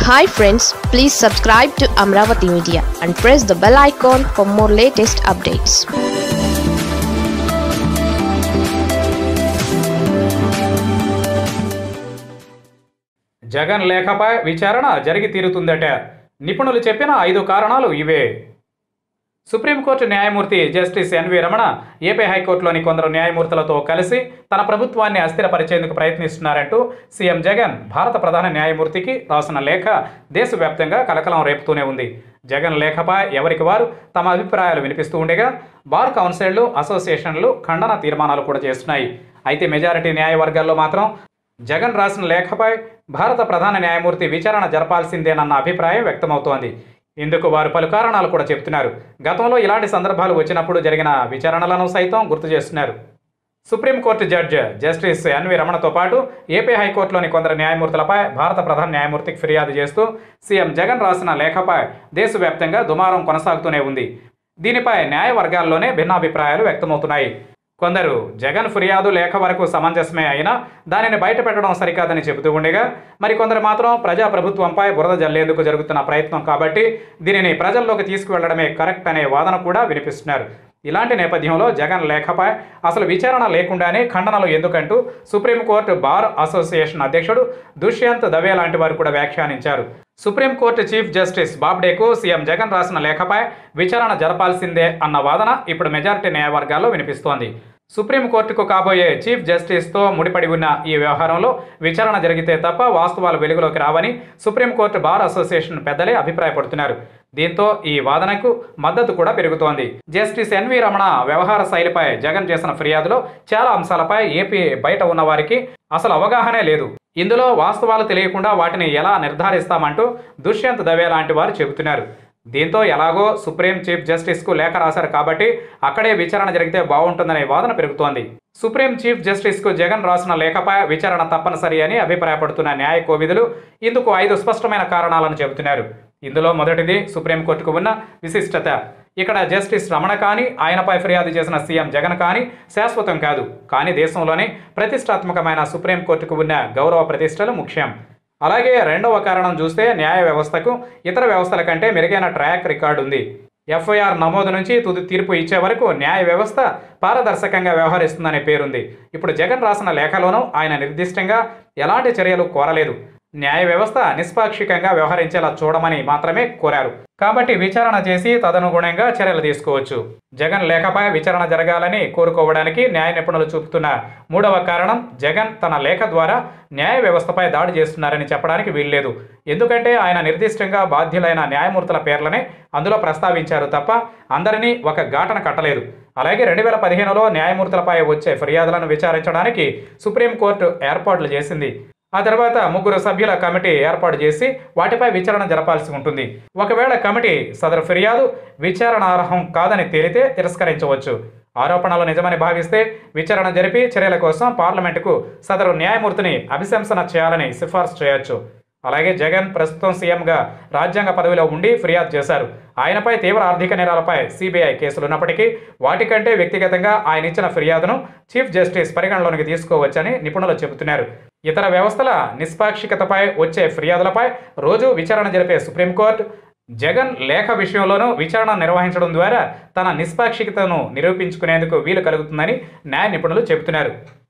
hi friends please subscribe to Amaravati media and press the bell icon for more latest updates Jagan లేఖపై విచారణ జరిగి తీరుతుందట నిపుణులు చెప్పిన ఐదు కారణాలు ఇవే సుప్రీంకోర్టు న్యాయమూర్తి జస్టిస్ ఎన్వి రమణ ఏపీ హైకోర్టులోని కొందరు న్యాయమూర్తులతో కలిసి తన ప్రభుత్వాన్ని అస్థిరపరిచేందుకు ప్రయత్నిస్తున్నారంటూ సీఎం జగన్ భారత ప్రధాన న్యాయమూర్తికి రాసిన లేఖ దేశవ్యాప్తంగా కలకలం రేపుతూనే ఉంది జగన్ లేఖపై ఎవరికి వారు తమ అభిప్రాయాలు వినిపిస్తూ ఉండగా బార్ కౌన్సిళ్లు అసోసియేషన్లు ఖండన తీర్మానాలు కూడా చేస్తున్నాయి అయితే మెజారిటీ న్యాయవర్గాల్లో మాత్రం జగన్ రాసిన లేఖపై భారత ప్రధాన న్యాయమూర్తి విచారణ జరపాల్సిందేనన్న అభిప్రాయం వ్యక్తమవుతోంది ఇందుకు వారు పలు కారణాలు కూడా చెబుతున్నారు గతంలో ఇలాంటి సందర్భాలు వచ్చినప్పుడు జరిగిన విచారణలను సైతం గుర్తు చేస్తున్నారు సుప్రీంకోర్టు జడ్జి జస్టిస్ ఎన్వి రమణతో పాటు ఏపీ హైకోర్టులోని కొందరు న్యాయమూర్తులపై భారత ప్రధాన న్యాయమూర్తికి ఫిర్యాదు చేస్తూ సీఎం జగన్ రాసిన లేఖపై దేశవ్యాప్తంగా దుమారం కొనసాగుతూనే ఉంది దీనిపై న్యాయ వర్గాల్లోనే భిన్నాభిప్రాయాలు వ్యక్తమవుతున్నాయి కొందరు జగన్ ఫిర్యాదు లేఖ వరకు సమంజసమే అయినా దానిని బయటపెట్టడం సరికాదని చెబుతూ ఉండగా మరికొందరు మాత్రం ప్రజాప్రభుత్వంపై బురద జల్లేందుకు జరుగుతున్న ప్రయత్నం కాబట్టి దీనిని ప్రజల్లోకి తీసుకువెళ్లడమే కరెక్ట్ అనే వాదన కూడా వినిపిస్తున్నారు ఇలాంటి నేపథ్యంలో జగన్ లేఖపై అసలు విచారణ లేకుండానే ఖండనలు ఎందుకంటూ సుప్రీంకోర్టు బార్ అసోసియేషన్ అధ్యక్షుడు దుష్యంత్ దవే లాంటి వారు కూడా వ్యాఖ్యానించారు సుప్రీంకోర్టు చీఫ్ జస్టిస్ బాబ్డేకు సీఎం జగన్ రాసిన లేఖపై విచారణ జరపాల్సిందే అన్న వాదన ఇప్పుడు మెజారిటీ న్యాయవర్గాల్లో వినిపిస్తోంది సుప్రీంకోర్టుకు కాబోయే చీఫ్ జస్టిస్తో ముడిపడి ఉన్న ఈ వ్యవహారంలో విచారణ జరిగితే తప్ప వాస్తవాలు వెలుగులోకి రావని సుప్రీంకోర్టు బార్ అసోసియేషన్ పెద్దలే అభిప్రాయపడుతున్నారు దీంతో ఈ వాదనకు మద్దతు కూడా పెరుగుతోంది జస్టిస్ ఎన్వి రమణ వ్యవహార శైలిపై జగన్ చేసిన ఫిర్యాదులో చాలా అంశాలపై ఏపీ బయట ఉన్న వారికి అసలు అవగాహనే లేదు ఇందులో వాస్తవాలు తెలియకుండా వాటిని ఎలా నిర్ధారిస్తామంటూ దుష్యంత్ దవే లాంటి వారు చెబుతున్నారు దీంతో ఎలాగో సుప్రీం చీఫ్ జస్టిస్కు లేఖ రాశారు కాబట్టి అక్కడే విచారణ జరిగితే బాగుంటుందనే వాదన పెరుగుతోంది సుప్రీం చీఫ్ జస్టిస్కు జగన్ రాసిన లేఖపై విచారణ తప్పనిసరి అని అభిప్రాయపడుతున్న న్యాయ కోవిదులు ఇందుకు ఐదు స్పష్టమైన కారణాలను చెబుతున్నారు ఇందులో మొదటిది సుప్రీంకోర్టుకు ఉన్న విశిష్టత ఇక్కడ జస్టిస్ రమణ కానీ ఆయనపై ఫిర్యాదు చేసిన సీఎం జగన్ కానీ శాశ్వతం కాదు కానీ దేశంలోనే ప్రతిష్టాత్మకమైన సుప్రీంకోర్టుకు ఉన్న గౌరవ ప్రతిష్టలు ముఖ్యం అలాగే రెండవ కారణం చూస్తే న్యాయ వ్యవస్థకు ఇతర వ్యవస్థల కంటే మెరుగైన ట్రాక్ రికార్డు ఉంది ఎఫ్ఐఆర్ నమోదు నుంచి తుది తీర్పు ఇచ్చే వరకు న్యాయ వ్యవస్థ పారదర్శకంగా వ్యవహరిస్తుందనే పేరుంది ఇప్పుడు జగన్ రాసిన లేఖలోనూ ఆయన నిర్దిష్టంగా ఎలాంటి చర్యలు కోరలేదు న్యాయ వ్యవస్థ నిష్పాక్షికంగా వ్యవహరించేలా చూడమని మాత్రమే కోరారు కాబట్టి విచారణ చేసి తదనుగుణంగా చర్యలు తీసుకోవచ్చు జగన్ లేఖపై విచారణ జరగాలని కోరుకోవడానికి న్యాయ నిపుణులు చూపుతున్న మూడవ కారణం జగన్ తన లేఖ ద్వారా న్యాయ వ్యవస్థపై దాడి చేస్తున్నారని చెప్పడానికి వీల్లేదు ఎందుకంటే ఆయన నిర్దిష్టంగా బాధ్యులైన న్యాయమూర్తుల పేర్లనే అందులో ప్రస్తావించారు తప్ప అందరినీ ఒక ఘాటన కట్టలేదు అలాగే రెండు వేల పదిహేనులో న్యాయమూర్తులపై వచ్చే ఫిర్యాదులను విచారించడానికి సుప్రీంకోర్టు ఏర్పాట్లు చేసింది ఆ తర్వాత ముగ్గురు సభ్యుల కమిటీ ఏర్పాటు చేసి వాటిపై విచారణ జరపాల్సి ఉంటుంది ఒకవేళ కమిటీ సదరు ఫిర్యాదు విచారణార్హం కాదని తేలితే తిరస్కరించవచ్చు ఆరోపణలు నిజమని భావిస్తే విచారణ జరిపి చర్యల కోసం పార్లమెంటుకు సదరు న్యాయమూర్తిని అభిశంసన చేయాలని సిఫార్సు చేయొచ్చు అలాగే జగన్ ప్రస్తుతం సీఎంగా రాజ్యాంగ పదవిలో ఉండి ఫిర్యాదు చేశారు ఆయనపై తీవ్ర ఆర్థిక నేరాలపై సిబిఐ కేసులున్నప్పటికీ వాటికంటే వ్యక్తిగతంగా ఆయన ఇచ్చిన ఫిర్యాదును చీఫ్ జస్టిస్ పరిగణలోనికి తీసుకోవచ్చని నిపుణులు చెబుతున్నారు ఇతర వ్యవస్థల నిష్పాక్షికతపై వచ్చే ఫిర్యాదులపై రోజు విచారణ జరిపే సుప్రీంకోర్టు జగన్ లేఖ విషయంలోనూ విచారణ నిర్వహించడం ద్వారా తన నిష్పాక్షికతను నిరూపించుకునేందుకు వీలు కలుగుతుందని న్యాయ నిపుణులు చెబుతున్నారు